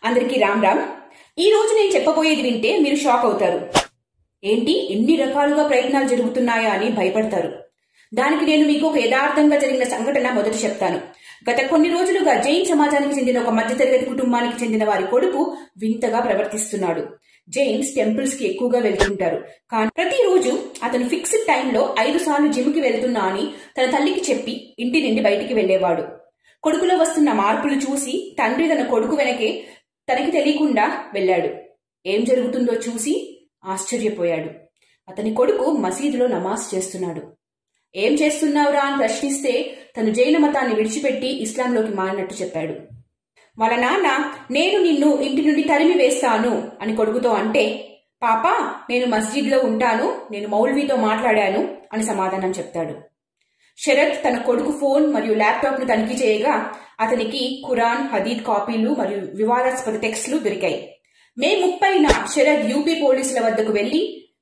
అందరికీ రామ్ రామ్ ఈ రోజు నేను చెప్పబోయేది వింటే మీరు షాక్ అవుతారు ఏంటి ఎన్ని రకాలుగా ప్రయత్నాలు జరుగుతున్నాయా అని భయపడతారు దానికి నేను మీకు ఒక యథార్థంగా జరిగిన సంఘటన మొదట చెప్తాను గత కొన్ని రోజులుగా జైన్ సమాజానికి చెందిన ఒక మధ్యతరగతి కుటుంబానికి చెందిన వారి కొడుకు వింతగా ప్రవర్తిస్తున్నాడు జైన్స్ టెంపుల్స్ కి ఎక్కువగా వెళ్తుంటారు కానీ ప్రతిరోజు అతను ఫిక్స్డ్ టైంలో ఐదు సార్లు జిమ్ కి వెళ్తున్నా అని తన తల్లికి చెప్పి ఇంటి నుండి బయటికి వెళ్లేవాడు కొడుకులో వస్తున్న మార్పులు చూసి తండ్రి తన కొడుకు వెనకే తనకి తెలియకుండా వెళ్ళాడు ఏం జరుగుతుందో చూసి ఆశ్చర్యపోయాడు అతని కొడుకు మసీదులో నమాజ్ చేస్తున్నాడు ఏం చేస్తున్నావురా అని ప్రశ్నిస్తే తను జైన మతాన్ని విడిచిపెట్టి ఇస్లాంలోకి మారినట్టు చెప్పాడు వాళ్ళ నాన్న నేను నిన్ను ఇంటి నుండి తరిమి వేస్తాను అని కొడుకుతో అంటే పాప నేను మస్జిద్లో ఉంటాను నేను మౌల్వీతో మాట్లాడాను అని సమాధానం చెప్తాడు శరత్ తన కొడుకు ఫోన్ మరియు ల్యాప్టాప్ ను తనిఖీ చేయగా అతనికి ఖురాన్ హదీద్ కాపీలు మరియు వివాదాస్పద టెక్స్ట్లు దొరికాయి మే ముప్పైన శరత్ యూపీ పోలీసుల వద్దకు వెళ్లి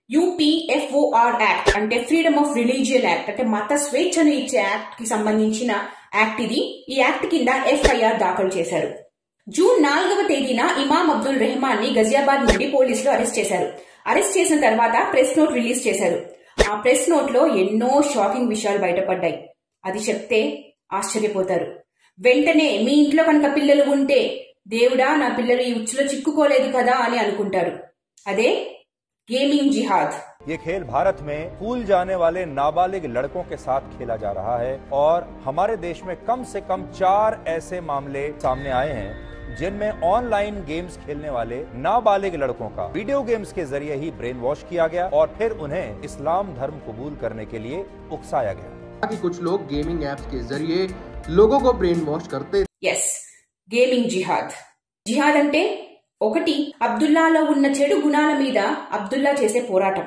యూపీఎఫ్ఓఆర్ యాక్ట్ అంటే ఫ్రీడమ్ ఆఫ్ రిలీజియన్ యాక్ట్ అంటే మత స్వేచ్ఛను ఇచ్చే యాక్ట్ కి సంబంధించిన యాక్ట్ ఇది ఈ యాక్ట్ కింద ఎఫ్ఐఆర్ దాఖలు చేశారు జూన్ నాలుగవ తేదీన ఇమాం అబ్దుల్ రెహమాన్ ని గజియాబాద్ నుండి పోలీసులు అరెస్ట్ చేశారు అరెస్ట్ చేసిన తర్వాత ప్రెస్ నోట్ రిలీజ్ చేశారు ఆ ప్రెస్ నోట్ లో ఎన్నో షాకింగ్ విషయాలు బయటపడ్డాయి అది చెప్తే ఆశ్చర్యపోతారు వెంటనే మీ ఇంట్లో కనుక పిల్లలు ఉంటే దేవుడా నా పిల్లలు ఈ ఉచ్చులో చిక్కుకోలేదు కదా అని అనుకుంటారు అదే గేమింగ్ జిహాద్ ये खेल भारत में स्कूल जाने वाले नाबालिग लड़कों के साथ खेला जा रहा है और हमारे देश में कम से कम चार ऐसे मामले सामने आए हैं जिनमें ऑनलाइन गेम्स खेलने वाले नाबालिग लड़कों का वीडियो गेम्स के जरिए ही ब्रेन वॉश किया गया और फिर उन्हें इस्लाम धर्म कबूल करने के लिए उकसाया गया कि कुछ लोग गेमिंग एप्स के जरिए लोगों को ब्रेन वॉश करते ఎస్ గేమింగ్ జిహాద్ జిహాద్ అంటే ఒకటి అబ్దుల్లాలో ఉన్న చెడు గుణాల మీద అబ్దుల్లా చేసే పోరాటం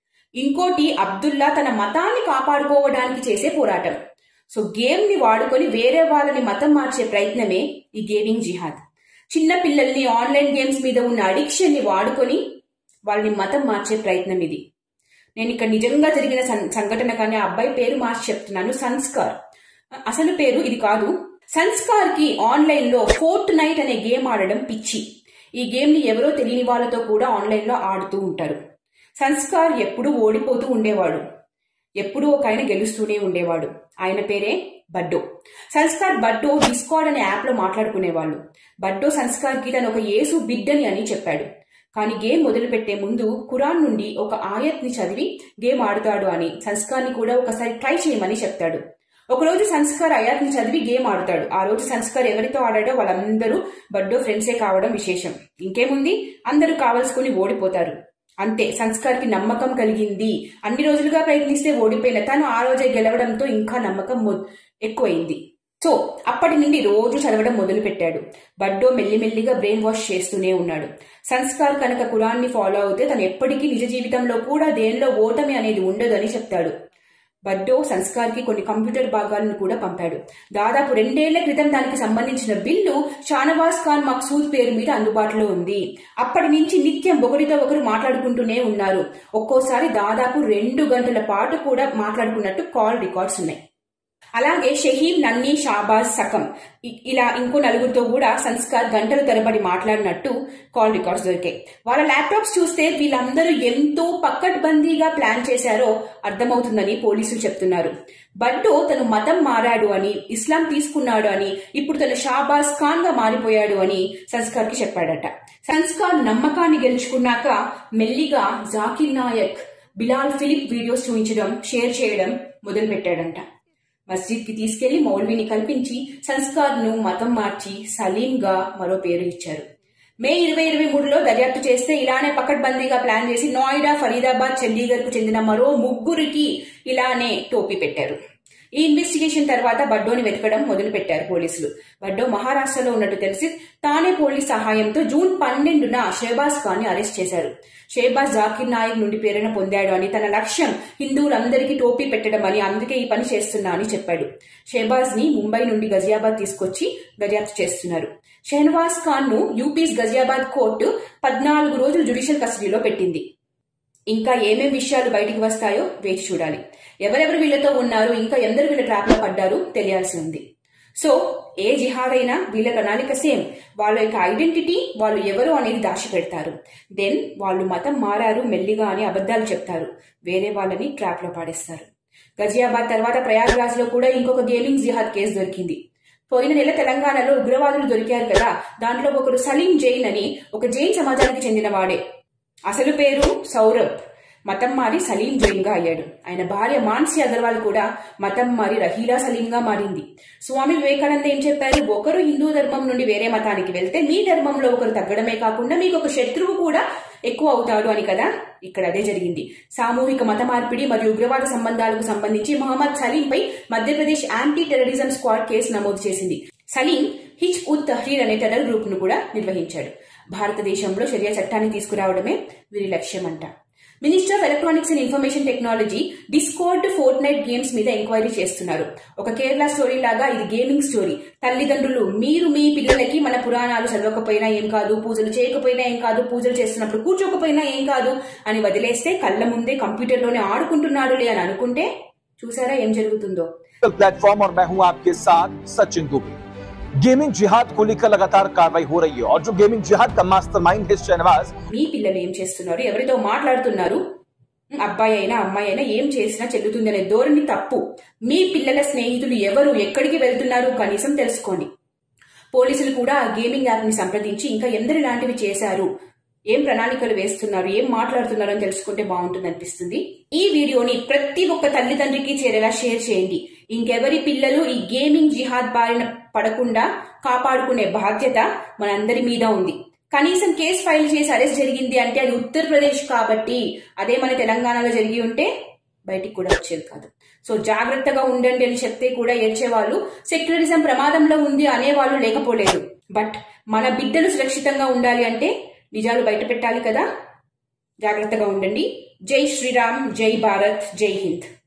ఇంకోటి అబ్దుల్లా తన మతాన్ని కాపాడుకోవడానికి చేసే పోరాటం సో గేమ్ ని వాడుకొని వేరే వాళ్ళని మతం మార్చే ప్రయత్నమే ఈ గేమింగ్ జిహాద్ చిన్న పిల్లల్ని ఆన్లైన్ గేమ్స్ మీద ఉన్న అడిక్షన్ ని వాడుకొని వాళ్ళని మతం మార్చే ప్రయత్నం ఇది నేను ఇక్కడ నిజంగా జరిగిన సం- సంఘటన కానీ ఆ అబ్బాయి పేరు మార్చి చెప్తున్నాను సంస్కార్ అసలు పేరు ఇది కాదు సంస్కార్ కి ఆన్లైన్ లో ఫోర్ట్ నైట్ అనే గేమ్ ఆడడం పిచ్చి ఈ గేమ్ ని ఎవరో తెలియని వాళ్ళతో కూడా ఆన్లైన్ లో ఆడుతూ ఉంటారు సంస్కార్ ఎప్పుడూ ఓడిపోతూ ఉండేవాడు ఎప్పుడూ ఒక ఆయన గెలుస్తూనే ఉండేవాడు ఆయన పేరే బడ్డో సంస్కార్ బడ్డో డిస్కార్డ్ అనే యాప్ లో మాట్లాడుకునేవాళ్ళు బడ్డో సంస్కార్ కి తను ఒక యేసు బిడ్డని అని చెప్పాడు కానీ గేమ్ మొదలు పెట్టే ముందు ఖురాన్ నుండి ఒక ఆయత్ ని చదివి గేమ్ ఆడుతాడు అని సంస్కార్ ని కూడా ఒకసారి ట్రై చేయమని చెప్తాడు ఒకరోజు సంస్కార్ అయాత్ ని చదివి గేమ్ ఆడుతాడు ఆ రోజు సంస్కార్ ఎవరితో ఆడాడో వాళ్ళందరూ బడ్డో ఫ్రెండ్సే కావడం విశేషం ఇంకేముంది అందరూ కావలసుకుని ఓడిపోతారు అంతే సంస్కార్కి నమ్మకం కలిగింది అన్ని రోజులుగా ప్రయత్నిస్తే ఓడిపోయిన తను ఆ రోజే గెలవడంతో ఇంకా నమ్మకం మొ- ఎక్కువైంది సో అప్పటి నుండి రోజు చదవడం మొదలు పెట్టాడు బడ్డో మెల్లిమెల్లిగా బ్రెయిన్ వాష్ చేస్తూనే ఉన్నాడు సంస్కార్ కనుక కురాన్ని ఫాలో అవుతే తను ఎప్పటికీ నిజ జీవితంలో కూడా దేనిలో ఓటమి అనేది ఉండదు అని చెప్తాడు బడ్డో సంస్కార్కి కొన్ని కంప్యూటర్ భాగాలను కూడా పంపాడు దాదాపు రెండేళ్ల క్రితం దానికి సంబంధించిన బిల్లు షానవాజ్ ఖాన్ మక్సూద్ పేరు మీద అందుబాటులో ఉంది అప్పటి నుంచి నిత్యం ఒకరితో ఒకరు మాట్లాడుకుంటూనే ఉన్నారు ఒక్కోసారి దాదాపు రెండు గంటల పాటు కూడా మాట్లాడుకున్నట్టు కాల్ రికార్డ్స్ ఉన్నాయి అలాగే షహీద్ నన్నీ షాబాజ్ సకం ఇ- ఇలా ఇంకో నలుగురితో కూడా సంస్కార్ గంటల తరబడి మాట్లాడినట్టు కాల్ రికార్డ్స్ దొరికాయి వాళ్ళ ల్యాప్టాప్స్ చూస్తే వీళ్ళందరూ ఎంతో పక్కడ్బందీగా ప్లాన్ చేశారో అర్థమవుతుందని పోలీసులు చెప్తున్నారు బడ్డో తను మతం మారాడు అని ఇస్లాం తీసుకున్నాడు అని ఇప్పుడు తను షాబాజ్ ఖాన్ గా మారిపోయాడు అని సంస్కార్ కి చెప్పాడట సంస్కార్ నమ్మకాన్ని గెలుచుకున్నాక మెల్లిగా Zakir Naik Bilal Philip videos చూపించడం షేర్ చేయడం మొదలు పెట్టాడంట మస్జిద్ కి తీసుకెళ్లి మౌల్వీని కల్పించి సంస్కార్ ను మతం మార్చి సలీం గా మరో పేరు ఇచ్చారు మే ఇరవై ఇరవై మూడులో దర్యాప్తు చేస్తే ఇలానే పకడ్బందీగా ప్లాన్ చేసి నోయిడా ఫరీదాబాద్ చండీగఢ్ కు చెందిన మరో ముగ్గురికి ఇలానే టోపీ పెట్టారు ఈ ఇన్వెస్టిగేషన్ తర్వాత బడ్డోని వెతకడం మొదలు పెట్టారు పోలీసులు బడ్డో మహారాష్ట్రలో ఉన్నట్టు తెలిసి తానే పోలీస్ సహాయంతో జూన్ పన్నెండున షేబాజ్ ఖాన్ ని అరెస్ట్ చేశారు షేబాజ్ జాకిర్ నాయక్ నుండి ప్రేరణ పొందాడు అని తన లక్ష్యం హిందువులందరికీ టోపీ పెట్టడం అని అందుకే ఈ పని చేస్తున్నా అని చెప్పాడు షేబాజ్ ని ముంబై నుండి గజియాబాద్ తీసుకొచ్చి దర్యాప్తు చేస్తున్నారు షెహన్వాజ్ ఖాన్ ను యూపీస్ గజియాబాద్ కోర్టు పద్నాలుగు రోజులు జ్యుడిషియల్ కస్టడీలో పెట్టింది ఇంకా ఏమేం విషయాలు బయటికి వస్తాయో వేచి చూడాలి ఎవరెవరు వీళ్ళతో ఉన్నారు ఇంకా ఎందరు వీళ్ళ ట్రాప్ లో పడ్డారు తెలియాల్సి ఉంది సో ఏ జిహాద్ అయినా వీళ్ళ ప్రణాళిక సేమ్ వాళ్ళ యొక్క ఐడెంటిటీ వాళ్ళు ఎవరు అనేది దాచిపెడతారు దెన్ వాళ్ళు మతం మారారు మెల్లిగా అని అబద్ధాలు చెప్తారు వేరే వాళ్ళని ట్రాప్ లో పాడేస్తారు గజియాబాద్ తర్వాత ప్రయాగ్రాజ్ లో కూడా ఇంకొక గేమింగ్ జిహాద్ కేసు దొరికింది పోయిన నెల తెలంగాణలో ఉగ్రవాదులు దొరికారు కదా దాంట్లో ఒకరు సలీం జైన్ అని ఒక జైన్ సమాజానికి చెందిన వాడే అసలు పేరు సౌరభ్ మతం మారి సలీం జైన్ గా అయ్యాడు ఆయన భార్య మాన్సి అగర్వాల్ కూడా మతం మారి రహీలా సలీం గా మారింది స్వామి వివేకానంద ఏం చెప్పారు ఒకరు హిందూ ధర్మం నుండి వేరే మతానికి వెళ్తే మీ ధర్మంలో ఒకరు తగ్గడమే కాకుండా మీకు ఒక శత్రువు కూడా ఎక్కువ అవుతాడు అని కదా ఇక్కడ అదే జరిగింది సామూహిక మత మార్పిడి మరియు ఉగ్రవాద సంబంధాలకు సంబంధించి మహమ్మద్ సలీంపై Madhya Pradesh anti terrorism squad case నమోదు చేసింది సలీం హిచ్ ఉద్ తహ్రీర్ అనే టెర్రర్ గ్రూప్ ను కూడా నిర్వహించాడు భారతదేశంలో షరియా చట్టాన్ని తీసుకురావడమే వీరి లక్ష్యం అంట minister of electronics and information technology Discord Fortnite games మీద ఎంక్వైరీ చేస్తున్నారు ఒక కేరళ స్టోరీ లాగా ఇది గేమింగ్ స్టోరీ తల్లిదండ్రులు మీరు మీ పిల్లలకి మన పురాణాలు చదవకపోయినా ఏం కాదు పూజలు చేయకపోయినా ఏం కాదు పూజలు చేస్తున్నప్పుడు కూర్చోకపోయినా ఏం కాదు అని వదిలేస్తే కళ్ళ ముందే కంప్యూటర్లోనే ఆడుకుంటున్నాడులే అని అనుకుంటే చూసారా ఏం జరుగుతుందో प्लेटफॉर्म और मैं हूं आपके साथ सचिन दुबे गेमिंग जिहाद को लेकर लगातार कार्रवाई हो रही है और जो गेमिंग जिहाद का मास्टरमाइंड है शहनवाज మీ పిల్లలు ఏం చేస్తున్నారు ఎవరితో మాట్లాడుతున్నారు అబ్బాయి అయినా అమ్మాయి అయినా ఏం చేసినా చెల్లుతుంది అనే ధోరణి తప్పు మీ పిల్లల స్నేహితులు ఎవరు ఎక్కడికి వెళ్తున్నారు కనీసం తెలుసుకోండి పోలీసులు కూడా ఆ గేమింగ్ యాప్ ని సంప్రదించి ఇంకా ఎందరు ఇలాంటివి చేశారు ఏం ప్రణాళికలు వేస్తున్నారు ఏం మాట్లాడుతున్నారు అని తెలుసుకుంటే బాగుంటుంది అనిపిస్తుంది ఈ వీడియోని ప్రతి ఒక్క తల్లిదండ్రికి చేరేలా షేర్ చేయండి ఇంకెవరి పిల్లలు ఈ గేమింగ్ జిహాద్ బారిన పడకుండా కాపాడుకునే బాధ్యత మనందరి మీద ఉంది కనీసం కేసు ఫైల్ చేసి అరెస్ట్ జరిగింది అంటే అది ఉత్తరప్రదేశ్ కాబట్టి అదే మన తెలంగాణలో జరిగి ఉంటే బయటికి కూడా వచ్చేది కాదు సో జాగ్రత్తగా ఉండండి అని చెప్తే కూడా ఏడ్చేవాళ్ళు సెక్యులరిజం ప్రమాదంలో ఉంది అనేవాళ్ళు లేకపోలేదు బట్ మన బిడ్డలు సురక్షితంగా ఉండాలి అంటే నిజాలు బయట పెట్టాలి కదా జాగ్రత్తగా ఉండండి జై శ్రీరామ్ జై భారత్ జై హింద్